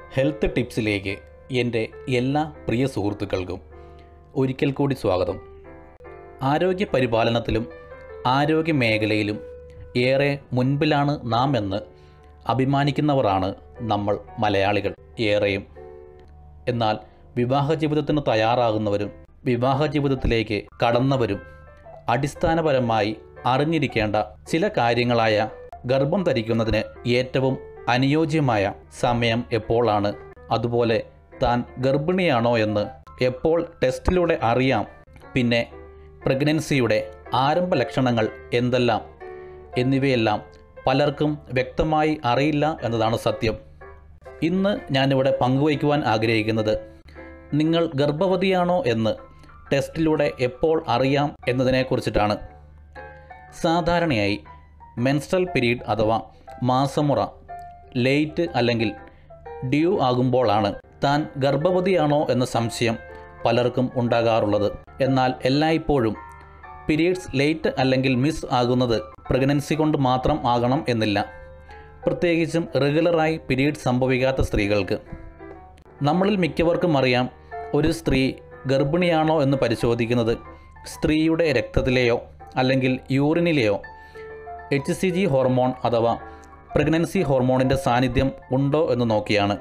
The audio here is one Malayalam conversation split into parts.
ഹെൽത്ത് ടിപ്സിലേക്ക് എൻ്റെ എല്ലാ പ്രിയ സുഹൃത്തുക്കൾക്കും ഒരിക്കൽ കൂടി സ്വാഗതം ആരോഗ്യ പരിപാലനത്തിലും ആരോഗ്യ മേഖലയിലും ഏറെ മുൻപിലാണ് നാം എന്ന് അഭിമാനിക്കുന്നവരാണ് നമ്മൾ മലയാളികൾ ഏറെയും എന്നാൽ വിവാഹ ജീവിതത്തിന് തയ്യാറാകുന്നവരും വിവാഹ ജീവിതത്തിലേക്ക് കടന്നവരും അടിസ്ഥാനപരമായി അറിഞ്ഞിരിക്കേണ്ട ചില കാര്യങ്ങളായ ഗർഭം ധരിക്കുന്നതിന് ഏറ്റവും അനുയോജ്യമായ സമയം എപ്പോഴാണ് അതുപോലെ താൻ ഗർഭിണിയാണോ എന്ന് എപ്പോൾ ടെസ്റ്റിലൂടെ അറിയാം പിന്നെ പ്രഗ്നൻസിയുടെ ആരംഭ ലക്ഷണങ്ങൾ എന്തെല്ലാം എന്നിവയെല്ലാം പലർക്കും വ്യക്തമായി അറിയില്ല എന്നതാണ് സത്യം ഇന്ന് ഞാനിവിടെ പങ്കുവയ്ക്കുവാൻ ആഗ്രഹിക്കുന്നത് നിങ്ങൾ ഗർഭവതിയാണോ എന്ന് ടെസ്റ്റിലൂടെ എപ്പോൾ അറിയാം എന്നതിനെക്കുറിച്ചിട്ടാണ് സാധാരണയായി മെൻസ്ട്രൽ പീരീഡ് അഥവാ മാസമുറ ലേറ്റ് അല്ലെങ്കിൽ ഡ്യൂ ആകുമ്പോഴാണ് താൻ ഗർഭവതിയാണോ എന്ന സംശയം പലർക്കും ഉണ്ടാകാറുള്ളത് എന്നാൽ എല്ലായ്പ്പോഴും പീരീഡ്സ് ലേറ്റ് അല്ലെങ്കിൽ മിസ് ആകുന്നത് പ്രഗ്നൻസി കൊണ്ട് മാത്രം ആകണം എന്നില്ല പ്രത്യേകിച്ചും റെഗുലറായി പീരീഡ് സംഭവിക്കാത്ത സ്ത്രീകൾക്ക് നമ്മളിൽ മിക്കവർക്കും അറിയാം ഒരു സ്ത്രീ ഗർഭിണിയാണോ എന്ന് പരിശോധിക്കുന്നത് സ്ത്രീയുടെ രക്തത്തിലെയോ അല്ലെങ്കിൽ യൂറിനിലെയോ എച്ച് സി ജി ഹോർമോൺ അഥവാ പ്രഗ്നൻസി ഹോർമോണിൻ്റെ സാന്നിധ്യം ഉണ്ടോ എന്ന് നോക്കിയാണ്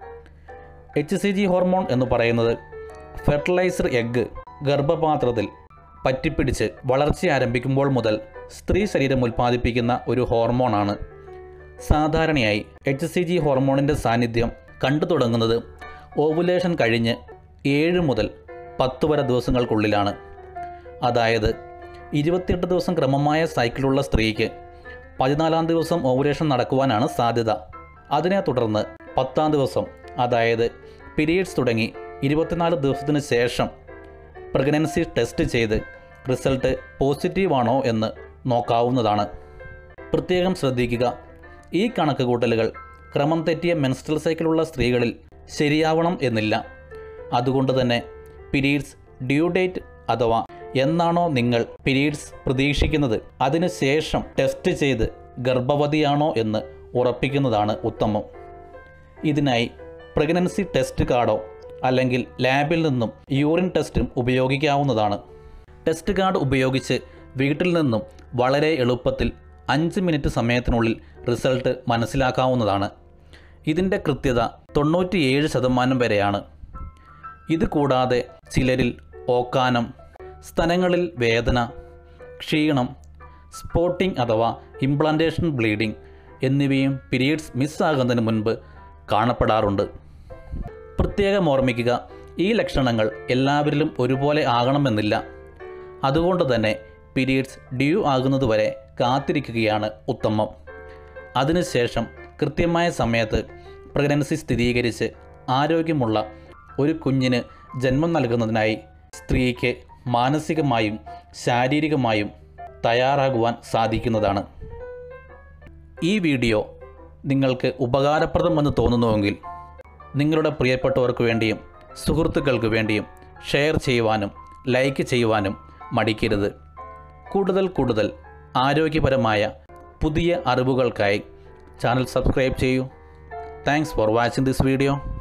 എച്ച് സി ജി ഹോർമോൺ എന്ന് പറയുന്നത് ഫെർട്ടിലൈസർ എഗ്ഗ് ഗർഭപാത്രത്തിൽ പറ്റിപ്പിടിച്ച് വളർച്ച ആരംഭിക്കുമ്പോൾ മുതൽ സ്ത്രീ ശരീരം ഉൽപ്പാദിപ്പിക്കുന്ന ഒരു ഹോർമോണാണ് സാധാരണയായി എച്ച് സി ജി ഹോർമോണിൻ്റെ സാന്നിധ്യം കണ്ടു തുടങ്ങുന്നത് ഓവുലേഷൻ കഴിഞ്ഞ് ഏഴ് മുതൽ പത്ത് വരെ ദിവസങ്ങൾക്കുള്ളിലാണ് അതായത് ഇരുപത്തിയെട്ട് ദിവസം ക്രമമായ സൈക്കിളുള്ള സ്ത്രീക്ക് പതിനാലാം ദിവസം ഓവുലേഷൻ നടക്കുവാനാണ് സാധ്യത അതിനെ തുടർന്ന് പത്താം ദിവസം അതായത് പീരീഡ്സ് തുടങ്ങി ഇരുപത്തിനാല് ദിവസത്തിന് ശേഷം പ്രഗ്നൻസി ടെസ്റ്റ് ചെയ്ത് റിസൾട്ട് പോസിറ്റീവാണോ എന്ന് നോക്കാവുന്നതാണ് പ്രത്യേകം ശ്രദ്ധിക്കുക ഈ കണക്കുകൂട്ടലുകൾ ക്രമം തെറ്റിയ മെൻസ്ട്രൽ സൈക്കിളുള്ള സ്ത്രീകളിൽ ശരിയാവണം എന്നില്ല അതുകൊണ്ട് തന്നെ പീരീഡ്സ് ഡ്യൂ ഡേറ്റ് അഥവാ എന്നാണോ നിങ്ങൾ പീരീഡ്സ് പ്രതീക്ഷിക്കുന്നത് അതിന് ശേഷം ടെസ്റ്റ് ചെയ്ത് ഗർഭവതിയാണോ എന്ന് ഉറപ്പിക്കുന്നതാണ് ഉത്തമം ഇതിനായി പ്രഗ്നൻസി ടെസ്റ്റ് കാർഡോ അല്ലെങ്കിൽ ലാബിൽ നിന്നും യൂറിൻ ടെസ്റ്റും ഉപയോഗിക്കാവുന്നതാണ് ടെസ്റ്റ് കാർഡ് ഉപയോഗിച്ച് വീട്ടിൽ നിന്നും വളരെ എളുപ്പത്തിൽ അഞ്ച് മിനിറ്റ് സമയത്തിനുള്ളിൽ റിസൾട്ട് മനസ്സിലാക്കാവുന്നതാണ് ഇതിൻ്റെ കൃത്യത തൊണ്ണൂറ്റിയേഴ് ശതമാനം വരെയാണ് ഇത് കൂടാതെ ചിലരിൽ ഓക്കാനം സ്തനങ്ങളിൽ വേദന ക്ഷീണം സ്പോട്ടിംഗ് അഥവാ ഇംപ്ലാന്റേഷൻ ബ്ലീഡിംഗ് എന്നിവയും പീരീഡ്സ് മിസ്സാകുന്നതിന് മുൻപ് കാണപ്പെടാറുണ്ട് പ്രത്യേകം ഓർമ്മിക്കുക ഈ ലക്ഷണങ്ങൾ എല്ലാവരിലും ഒരുപോലെ ആകണമെന്നില്ല അതുകൊണ്ട് തന്നെ പീരീഡ്സ് ഡ്യൂ ആകുന്നതുവരെ കാത്തിരിക്കുകയാണ് ഉത്തമം അതിനുശേഷം കൃത്യമായ സമയത്ത് പ്രഗ്നൻസി സ്ഥിരീകരിച്ച് ആരോഗ്യമുള്ള ഒരു കുഞ്ഞിന് ജന്മം നൽകുന്നതിനായി സ്ത്രീക്ക് മാനസികമായും ശാരീരികമായും തയ്യാറാകുവാൻ സാധിക്കുന്നതാണ് ഈ വീഡിയോ നിങ്ങൾക്ക് ഉപകാരപ്രദമെന്ന് തോന്നുന്നുവെങ്കിൽ നിങ്ങളുടെ പ്രിയപ്പെട്ടവർക്ക് വേണ്ടിയും സുഹൃത്തുക്കൾക്ക് വേണ്ടിയും ഷെയർ ചെയ്യുവാനും ലൈക്ക് ചെയ്യുവാനും മടിക്കരുത് കൂടുതൽ കൂടുതൽ ആരോഗ്യപരമായ പുതിയ അറിവുകൾക്കായി ചാനൽ സബ്സ്ക്രൈബ് ചെയ്യൂ thanks for watching this video